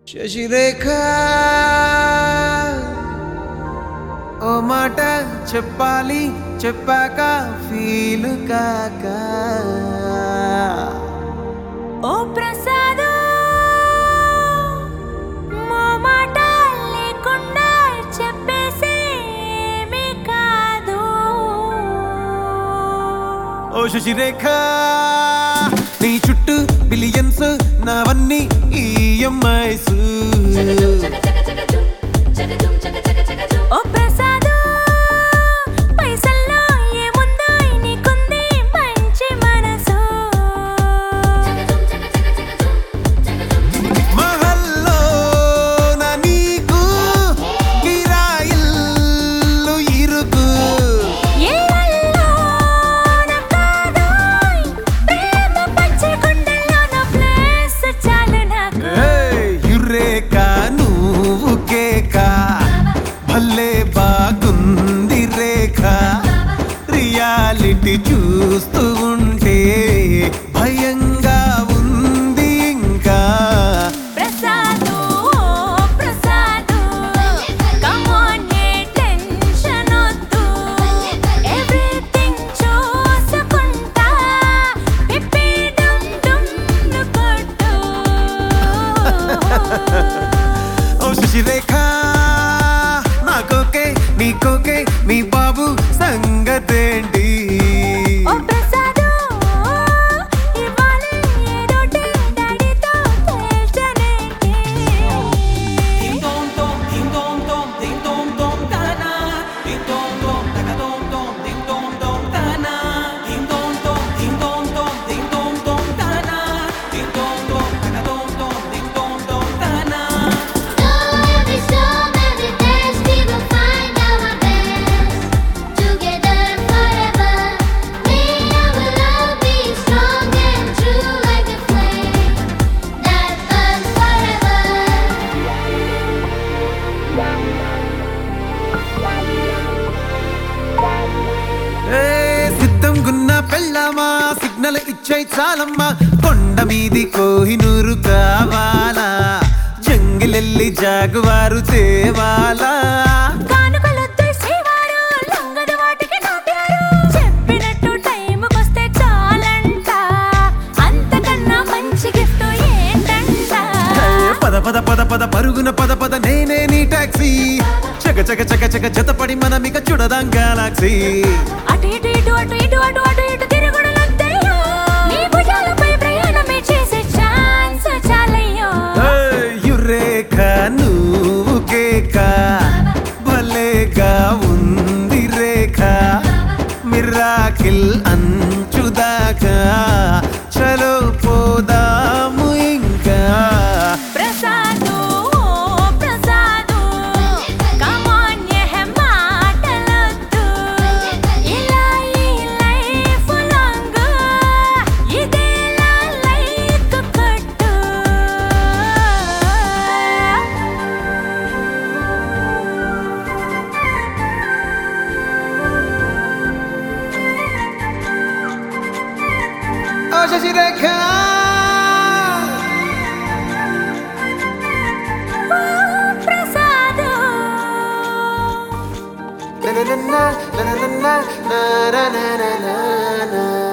శశిరేఖ ఓ మాట చెప్పాలి చెప్పాక ఫీల్ కాక ఓ ప్రసాద్ మా మాట లేకుండా చెప్పేసేమీ కాదు ఓ శశిరేఖ నీ చుట్టూ బిలియన్స్ నావన్నీ ఈఎంఐస్ ఓ ప్రసాద్ పైసల్లో ఏముందో నీకుంది మంచి మనసు మహల్లో నా నీకు కిరాయిల్లు ఇరుకు ఏళ్ళల్లో నా కాదోయ్ ప్రేమ పచ్చి గుండెల్లో నా ప్లేస్ చాలు నాకు ఏయ్, యురేక నువ్వు కేక భలే బాగుంది రేఖ రియాలిటీ చూస్తూ ఉంటే భయంగా ఉంది ఇంకా ప్రసాదు ప్రసాదు కమ్ ఆన్ ఏ టెన్షన్ వద్దు ఎవ్రీథింగ్ చూసుకుంటా పిప్పి డమ్ డమ్ కొట్టు ఓ శశిరేఖ నాకోకే నీకోకే మీ బాబు సంగతేంటి ఓ ప్రసాదు ఇవ్వాలి ఏదోటి డాడీతో తేల్చనేంటి Ding dong dong, ding dong dong, ding dong dong da na. Ding dong dong, da ka dong dong, ding dong dong da na. Ding dong dong, ding dong dong, ding dong dong da na. Ding dong dong, da ka dong dong, ding dong dong da na. Every storm, every test, we will find our best. Together forever, may our love be strong and true like a flame that burns forever. ఏ సిద్ధం గున్న పెళ్ళామా signal ఇచ్చే చాలమ్మా కొండ మీది కోహినూరు కావాలా జంగిలెల్లి జాగువారు తేవాలా కానుకలొద్దు శ్రీవారు లొంగదు వాటికి నాట్యారు చెప్పినట్టు టైంకొస్తే చాలంట అంతకన్నా మంచి గిఫ్ట్ ఏంటంట ఏ పద పద పద పద పరుగున పద పద నేనే నీ టాక్సీ చక చక చక చక జతపడి మనమిక చూడదాం గెలాక్సీ అటు ఇటు ఇటు అటు ఇటు అటు అటు ఇటు తిరుగుడులొద్దయ్యో నీ భుజాలపై ప్రయాణమే చేసే ఛాన్స్ చాలయ్యో యురేఖ నువ్వు కేక భలేగా ఉంది రేఖ మిరాకిల్ అంచుదాకా చలో పోదాము ఇంకా ప్రసాదు ప్రసాదు కమాన్ యహ మాటలొద్దు ఇలా ఈ లైఫ్ లాంగ్ ఇదేలా లైక్ కొట్టు ఓ Sasirekha Prasad Na na na na na na na na na na na na